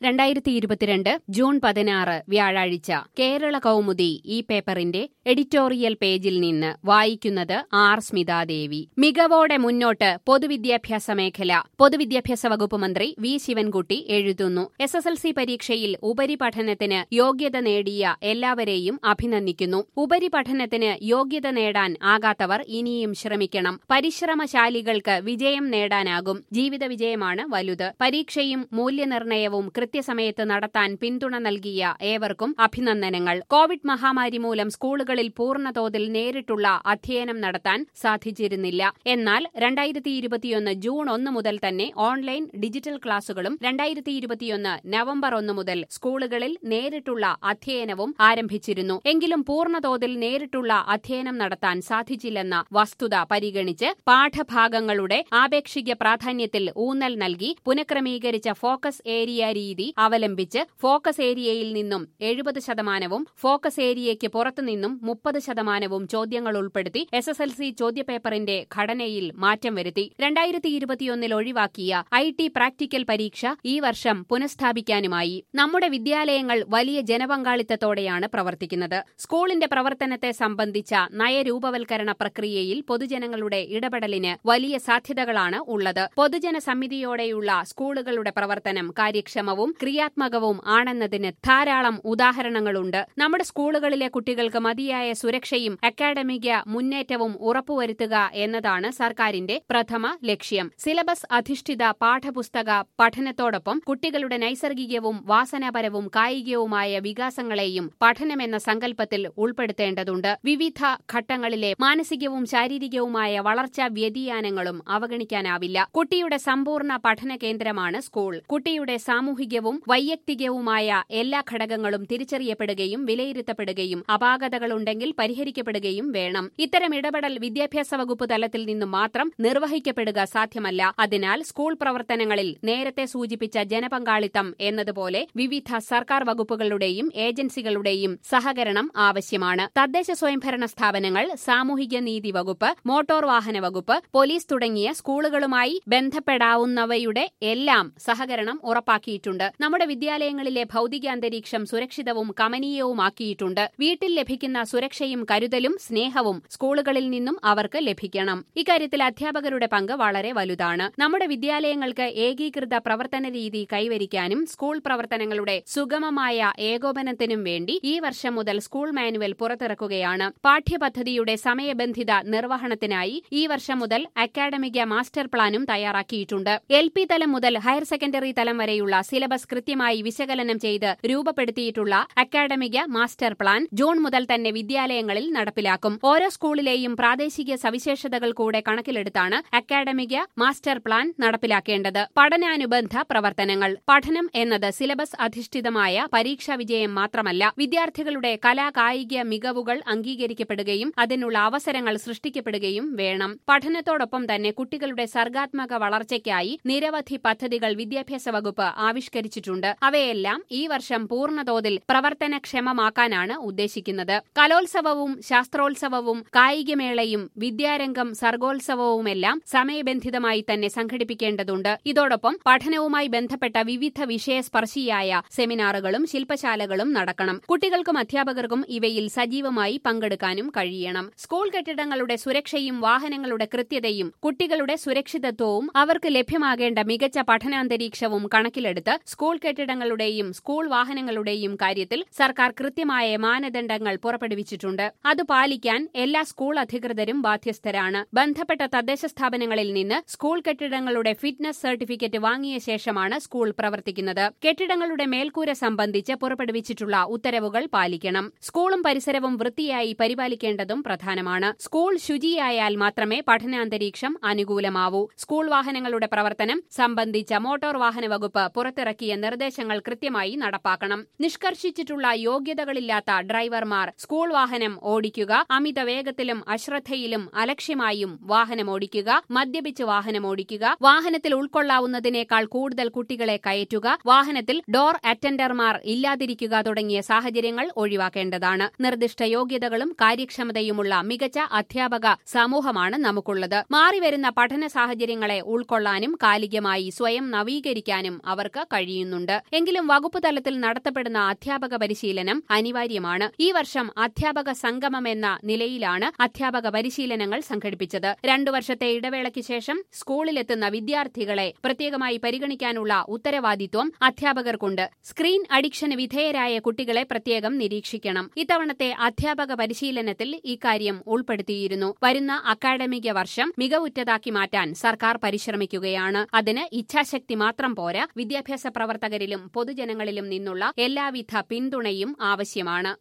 രണ്ടായിരത്തി ഇരുപത്തിരണ്ട് ജൂൺ പതിനാറ് വ്യാഴാഴ്ച കേരള കൗമുദി ഈ പേപ്പറിന്റെ എഡിറ്റോറിയൽ പേജിൽ നിന്ന് വായിക്കുന്നത് ആർ സ്മിതാദേവി മികവോടെ മുന്നോട്ട് പൊതുവിദ്യാഭ്യാസ മേഖല പൊതുവിദ്യാഭ്യാസ വകുപ്പ് മന്ത്രി വി ശിവൻകുട്ടി എഴുതുന്നു എസ് എസ് എൽ സി പരീക്ഷയിൽ ഉപരിപഠനത്തിന് യോഗ്യത നേടിയ എല്ലാവരെയും അഭിനന്ദിക്കുന്നു ഉപരിപഠനത്തിന് യോഗ്യത നേടാൻ ആകാത്തവർ ഇനിയും ശ്രമിക്കണം പരിശ്രമശാലികൾക്ക് വിജയം നേടാനാകും ജീവിത വിജയമാണ് വലുത് പരീക്ഷയും മൂല്യനിർണയവും കൃത്യസമയത്ത് നടത്താൻ പിന്തുണ നൽകിയ ഏവർക്കും അഭിനന്ദനങ്ങൾ കോവിഡ് മഹാമാരി മൂലം സ്കൂളുകളിൽ പൂർണ്ണതോതിൽ നേരിട്ടുള്ള അധ്യയനം നടത്താൻ സാധിച്ചിരുന്നില്ല എന്നാൽ രണ്ടായിരത്തി ഇരുപത്തിയൊന്ന് ജൂൺ ഒന്ന് മുതൽ തന്നെ ഓൺലൈൻ ഡിജിറ്റൽ ക്ലാസുകളും രണ്ടായിരത്തി ഇരുപത്തിയൊന്ന് നവംബർ ഒന്ന് മുതൽ സ്കൂളുകളിൽ നേരിട്ടുള്ള അധ്യയനവും ആരംഭിച്ചിരുന്നു എങ്കിലും പൂർണ്ണതോതിൽ നേരിട്ടുള്ള അധ്യയനം നടത്താൻ സാധിച്ചില്ലെന്ന വസ്തുത പരിഗണിച്ച് പാഠഭാഗങ്ങളുടെ ആപേക്ഷിക പ്രാധാന്യത്തിൽ ഊന്നൽ നൽകി പുനഃക്രമീകരിച്ച ഫോക്കസ് ഏരിയ രീതി അവലംബിച്ച് ഫോക്കസ് ഏരിയയിൽ നിന്നും എഴുപത് ശതമാനവും ഫോക്കസ് ഏരിയയ്ക്ക് പുറത്തുനിന്നും മുപ്പത് ശതമാനവും ചോദ്യങ്ങൾ ഉൾപ്പെടുത്തി എസ് എസ് എൽ സി ചോദ്യപേപ്പറിന്റെ ഘടനയിൽ മാറ്റം വരുത്തി രണ്ടായിരത്തി ഇരുപത്തിയൊന്നിൽ ഒഴിവാക്കിയ ഐ ടി പ്രാക്ടിക്കൽ പരീക്ഷ ഈ വർഷം പുനഃസ്ഥാപിക്കാനുമായി നമ്മുടെ വിദ്യാലയങ്ങൾ വലിയ ജനപങ്കാളിത്തത്തോടെയാണ് പ്രവർത്തിക്കുന്നത് സ്കൂളിന്റെ പ്രവർത്തനത്തെ സംബന്ധിച്ച നയരൂപവൽക്കരണ പ്രക്രിയയിൽ പൊതുജനങ്ങളുടെ ഇടപെടലിന് വലിയ സാധ്യതകളാണ് ഉള്ളത് പൊതുജന സമിതിയോടെയുള്ള സ്കൂളുകളുടെ പ്രവർത്തനം കാര്യക്ഷമവും ക്രിയാത്മകവും ആണെന്നതിന് ധാരാളം ഉദാഹരണങ്ങളുണ്ട് നമ്മുടെ സ്കൂളുകളിലെ കുട്ടികൾക്ക് മതിയായ സുരക്ഷയും അക്കാഡമിക മുന്നേറ്റവും ഉറപ്പുവരുത്തുക എന്നതാണ് സർക്കാരിന്റെ പ്രഥമ ലക്ഷ്യം സിലബസ് അധിഷ്ഠിത പാഠപുസ്തക പഠനത്തോടൊപ്പം കുട്ടികളുടെ നൈസർഗികവും വാസനാപരവും കായികവുമായ വികാസങ്ങളെയും പഠനമെന്ന സങ്കല്പത്തിൽ ഉൾപ്പെടുത്തേണ്ടതുണ്ട് വിവിധ ഘട്ടങ്ങളിലെ മാനസികവും ശാരീരികവുമായ വളർച്ചാ വ്യതിയാനങ്ങളും അവഗണിക്കാനാവില്ല കുട്ടിയുടെ സമ്പൂർണ്ണ പഠന കേന്ദ്രമാണ് സ്കൂൾ കുട്ടിയുടെ സാമൂഹികവും വൈയക്തികവുമായ എല്ലാ ഘടകങ്ങളും തിരിച്ചറിയപ്പെടുകയും വിലയിരുത്തപ്പെടുകയും അപാകതകളുണ്ടെങ്കിൽ പരിഹരിക്കപ്പെടുകയും വേണം ഇത്തരം ഇടപെടൽ വിദ്യാഭ്യാസ വകുപ്പ് തലത്തിൽ നിന്നും മാത്രം നിർവഹിക്കപ്പെടുക സാധ്യമല്ല അതിനാൽ സ്കൂൾ പ്രവർത്തനങ്ങളിൽ നേരത്തെ സൂചിപ്പിച്ച ജനപങ്കാളിത്തം എന്നതുപോലെ വിവിധ സർക്കാർ വകുപ്പുകളുടെയും ഏജൻസികളുടെയും സഹകരണം ആവശ്യമാണ് തദ്ദേശ സ്വയംഭരണ സ്ഥാപനങ്ങൾ സാമൂഹിക നീതി വകുപ്പ് മോട്ടോർ വാഹന വകുപ്പ് പോലീസ് തുടങ്ങിയ സ്കൂളുകളുമായി ബന്ധപ്പെടാവുന്നവയുടെ എല്ലാം സഹകരണം ഉറപ്പാക്കിയിട്ടുണ്ട് നമ്മുടെ വിദ്യാലയങ്ങളിലെ ഭൗതിക അന്തരീക്ഷം സുരക്ഷിതവും കമനീയവുമാക്കിയിട്ടുണ്ട് വീട്ടിൽ ലഭിക്കുന്ന സുരക്ഷയും കരുതലും സ്നേഹവും സ്കൂളുകളിൽ നിന്നും അവർക്ക് ലഭിക്കണം ഇക്കാര്യത്തിൽ അധ്യാപകരുടെ പങ്ക് വളരെ വലുതാണ് നമ്മുടെ വിദ്യാലയങ്ങൾക്ക് ഏകീകൃത പ്രവർത്തന രീതി കൈവരിക്കാനും സ്കൂൾ പ്രവർത്തനങ്ങളുടെ സുഗമമായ ഏകോപനത്തിനും വേണ്ടി ഈ വർഷം മുതൽ സ്കൂൾ മാനുവൽ പുറത്തിറക്കുകയാണ് പാഠ്യപദ്ധതിയുടെ സമയബന്ധിത നിർവഹണത്തിനായി ഈ വർഷം മുതൽ അക്കാഡമിക മാസ്റ്റർ പ്ലാനും തയ്യാറാക്കിയിട്ടുണ്ട് എൽ പി തലം മുതൽ ഹയർ സെക്കൻഡറി തലം വരെയുള്ള സിലബസ് കൃത്യമായി വിശകലനം ചെയ്ത് രൂപപ്പെടുത്തിയിട്ടുള്ള അക്കാഡമിക മാസ്റ്റർ പ്ലാൻ ജൂൺ മുതൽ തന്നെ വിദ്യാലയങ്ങളിൽ നടപ്പിലാക്കും ഓരോ സ്കൂളിലെയും പ്രാദേശിക സവിശേഷതകൾ കൂടെ കണക്കിലെടുത്താണ് അക്കാഡമിക മാസ്റ്റർ പ്ലാൻ നടപ്പിലാക്കേണ്ടത് പഠനാനുബന്ധ പ്രവർത്തനങ്ങൾ പഠനം എന്നത് സിലബസ് അധിഷ്ഠിതമായ പരീക്ഷാ വിജയം മാത്രമല്ല വിദ്യാർത്ഥികളുടെ കലാകായിക മികവുകൾ അംഗീകരിക്കപ്പെടുകയും അതിനുള്ള അവസരങ്ങൾ സൃഷ്ടിക്കപ്പെടുകയും വേണം പഠനത്തോടൊപ്പം തന്നെ കുട്ടികളുടെ സർഗാത്മക വളർച്ചയ്ക്കായി നിരവധി പദ്ധതികൾ വിദ്യാഭ്യാസ വകുപ്പ് ആവിഷ്കരിച്ചിട്ടുണ്ട് അവയെല്ലാം ഈ വർഷം പൂർണ്ണതോതിൽ പ്രവർത്തനക്ഷമമാക്കാനാണ് ഉദ്ദേശിക്കുന്നത് കലോത്സവവും ശാസ്ത്രോത്സവവും കായികമേളയും വിദ്യാരംഗം സർഗോത്സവവുമെല്ലാം സമയബന്ധിതമായി തന്നെ സംഘടിപ്പിക്കേണ്ടതുണ്ട് ഇതോടൊപ്പം പഠനവുമായി ബന്ധപ്പെട്ട വിവിധ വിഷയസ്പർശിയായ സെമിനാറുകളും ശില്പശാലകളും നടക്കണം കുട്ടികൾക്കും അധ്യാപകർക്കും ഇവയിൽ സജീവമായി പങ്കെടുക്കാനും കഴിയണം സ്കൂൾ കെട്ടിടങ്ങളുടെ സുരക്ഷയും വാഹനങ്ങളുടെ കൃത്യതയും കുട്ടികളുടെ സുരക്ഷിതത്വവും അവർക്ക് ലഭ്യമാകേണ്ട മികച്ച പഠനാന്തരീക്ഷവും കണക്കിലെടുത്ത് സ്കൂൾ കെട്ടിടങ്ങളുടെയും സ്കൂൾ വാഹനങ്ങളുടെയും കാര്യത്തിൽ സർക്കാർ കൃത്യമായ മാനദണ്ഡങ്ങൾ പുറപ്പെടുവിച്ചിട്ടുണ്ട് അത് പാലിക്കാൻ എല്ലാ സ്കൂൾ അധികൃതരും ബാധ്യസ്ഥരാണ് ബന്ധപ്പെട്ട തദ്ദേശ സ്ഥാപനങ്ങളിൽ നിന്ന് സ്കൂൾ കെട്ടിടങ്ങളുടെ ഫിറ്റ്നസ് സർട്ടിഫിക്കറ്റ് വാങ്ങിയ ശേഷമാണ് സ്കൂൾ പ്രവർത്തിക്കുന്നത് കെട്ടിടങ്ങളുടെ മേൽക്കൂര സംബന്ധിച്ച് പുറപ്പെടുവിച്ചിട്ടുള്ള ഉത്തരവുകൾ പാലിക്കണം സ്കൂളും പരിസരവും വൃത്തിയായി പരിപാലിക്കേണ്ടതും പ്രധാനമാണ് സ്കൂൾ ശുചിയായാൽ മാത്രമേ പഠനാന്തരീക്ഷം അനുകൂലമാവൂ സ്കൂൾ വാഹനങ്ങളുടെ പ്രവർത്തനം സംബന്ധിച്ച മോട്ടോർ വാഹന വകുപ്പ് പുറത്തിറക്കിയ നിർദ്ദേശങ്ങൾ കൃത്യമായി നടപ്പാക്കണം നിഷ്കർഷിച്ചിട്ടുള്ള യോഗ്യതകളില്ലാത്ത ഡ്രൈവർമാർ സ്കൂൾ വാഹനം ഓടിക്കുക അമിത വേഗത്തിലും അശ്രദ്ധയിലും അലക്ഷ്യമായും വാഹനം ഓടിക്കുക മദ്യപിച്ച് വാഹനം ഓടിക്കുക വാഹനത്തിൽ ഉൾക്കൊള്ളാവുന്നതിനേക്കാൾ കൂടുതൽ കുട്ടികളെ കയറ്റുക വാഹനത്തിൽ ഡോർ അറ്റൻഡർമാർ ഇല്ലാതിരിക്കുക തുടങ്ങിയ സാഹചര്യങ്ങൾ ഒഴിവാക്കേണ്ടതാണ് നിർദ്ദിഷ്ട യോഗ്യതകളും കാര്യക്ഷമതയുമുള്ള മികച്ച അധ്യാപക സമൂഹമാണ് നമുക്കുള്ളത് മാറിവരുന്ന പഠന സാഹചര്യങ്ങളെ ഉൾക്കൊള്ളാനും കാലികമായി സ്വയം നവീകരിക്കാനും അവർക്ക് കഴിയും കഴിയുന്നുണ്ട് എങ്കിലും വകുപ്പ് തലത്തിൽ നടത്തപ്പെടുന്ന അധ്യാപക പരിശീലനം അനിവാര്യമാണ് ഈ വർഷം അധ്യാപക സംഗമം എന്ന നിലയിലാണ് അധ്യാപക പരിശീലനങ്ങൾ സംഘടിപ്പിച്ചത് രണ്ടു വർഷത്തെ ഇടവേളയ്ക്ക് ശേഷം സ്കൂളിലെത്തുന്ന വിദ്യാർത്ഥികളെ പ്രത്യേകമായി പരിഗണിക്കാനുള്ള ഉത്തരവാദിത്വം അധ്യാപകർക്കുണ്ട് സ്ക്രീൻ അഡിക്ഷന് വിധേയരായ കുട്ടികളെ പ്രത്യേകം നിരീക്ഷിക്കണം ഇത്തവണത്തെ അധ്യാപക പരിശീലനത്തിൽ ഇക്കാര്യം ഉൾപ്പെടുത്തിയിരുന്നു വരുന്ന അക്കാഡമിക വർഷം മികവുറ്റതാക്കി മാറ്റാൻ സർക്കാർ പരിശ്രമിക്കുകയാണ് അതിന് ഇച്ഛാശക്തി മാത്രം പോരാ വിദ്യാഭ്യാസ പ്രവർത്തകരിലും പൊതുജനങ്ങളിലും നിന്നുള്ള എല്ലാവിധ പിന്തുണയും ആവശ്യമാണ്